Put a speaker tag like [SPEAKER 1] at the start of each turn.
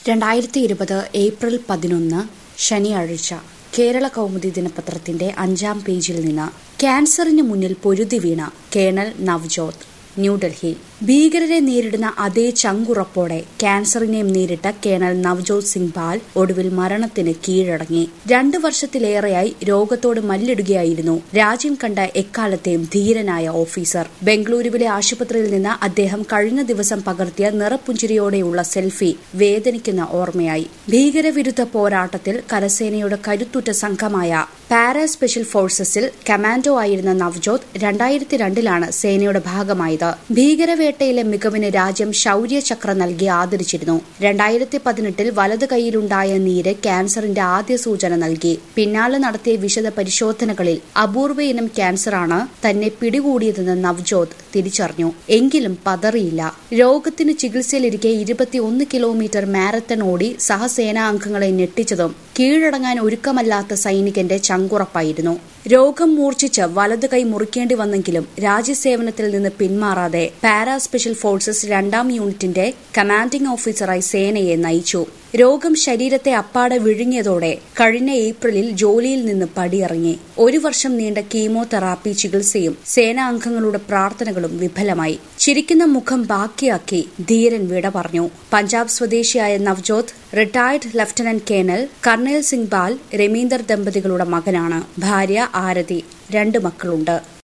[SPEAKER 1] രണ്ടായിരത്തി ഇരുപത് ഏപ്രിൽ പതിനൊന്ന് ശനിയാഴ്ച കേരള കൗമുദി ദിനപത്രത്തിന്റെ അഞ്ചാം പേജിൽ നിന്ന് ക്യാൻസറിന് മുന്നിൽ പൊരുതി വീണ കേണൽ നവ്ജോത് ന്യൂഡൽഹി ഭീകരരെ നേരിടുന്ന അതേ ചങ്കുറപ്പോടെ ക്യാൻസറിനെയും നേരിട്ട കേണൽ നവ്ജോത് സിംഗ് പാൽ ഒടുവിൽ മരണത്തിന് കീഴടങ്ങി രണ്ടു വർഷത്തിലേറെയായി രോഗത്തോട് മല്ലിടുകയായിരുന്നു രാജ്യം കണ്ട എക്കാലത്തെയും ധീരനായ ഓഫീസർ ബംഗളൂരുവിലെ ആശുപത്രിയിൽ നിന്ന് അദ്ദേഹം കഴിഞ്ഞ ദിവസം പകർത്തിയ നിറപ്പുഞ്ചിരിയോടെയുള്ള സെൽഫി വേദനിക്കുന്ന ഓർമ്മയായി ഭീകരവിരുദ്ധ പോരാട്ടത്തിൽ കരസേനയുടെ കരുത്തുറ്റ സംഘമായ പാരാ സ്പെഷ്യൽ ഫോഴ്സസിൽ കമാൻഡോ ആയിരുന്ന നവ്ജോത് രണ്ടായിരത്തി രണ്ടിലാണ് സേനയുടെ ഭാഗമായത് ഭീകരവേട്ടയിലെ മികവിന് രാജ്യം ശൌര്യചക്ര നൽകി ആദരിച്ചിരുന്നു രണ്ടായിരത്തി പതിനെട്ടിൽ വലത് കൈയിലുണ്ടായ നീര് ക്യാൻസറിന്റെ ആദ്യ സൂചന നൽകി പിന്നാലെ നടത്തിയ വിശദ പരിശോധനകളിൽ അപൂർവ ഇനം ക്യാൻസറാണ് തന്നെ പിടികൂടിയതെന്ന് നവ്ജോത് തിരിച്ചറിഞ്ഞു എങ്കിലും പതറിയില്ല രോഗത്തിന് ചികിത്സയിലിരിക്കെ ഇരുപത്തിയൊന്ന് കിലോമീറ്റർ മാരത്തൺ ഓടി സഹസേനാ അംഗങ്ങളെ ഞെട്ടിച്ചതും കീഴടങ്ങാൻ ഒരുക്കമല്ലാത്ത സൈനികന്റെ ചങ്കുറപ്പായിരുന്നു രോഗം മൂർച്ഛിച്ച് വലത് കൈ മുറിക്കേണ്ടി വന്നെങ്കിലും രാജ്യസേവനത്തിൽ നിന്ന് പിന്മാറാതെ പാരാ സ്പെഷ്യൽ ഫോഴ്സസ് രണ്ടാം യൂണിറ്റിന്റെ കമാൻഡിംഗ് ഓഫീസറായി സേനയെ നയിച്ചു രോഗം ശരീരത്തെ അപ്പാടെ വിഴുങ്ങിയതോടെ കഴിഞ്ഞ ഏപ്രിലിൽ ജോലിയിൽ നിന്ന് പടിയിറങ്ങി ഒരു വർഷം നീണ്ട കീമോതെറാപ്പി ചികിത്സയും സേനാ അംഗങ്ങളുടെ പ്രാർത്ഥനകളും വിഫലമായി ചിരിക്കുന്ന മുഖം ബാക്കിയാക്കി ധീരൻ വിട പറഞ്ഞു പഞ്ചാബ് സ്വദേശിയായ Navjot retired lieutenant colonel Karnal Singh Bal Raminder ദമ്പതികളുടെ മകനാണ് ഭാര്യ ആരതി രണ്ട് മക്കളുണ്ട്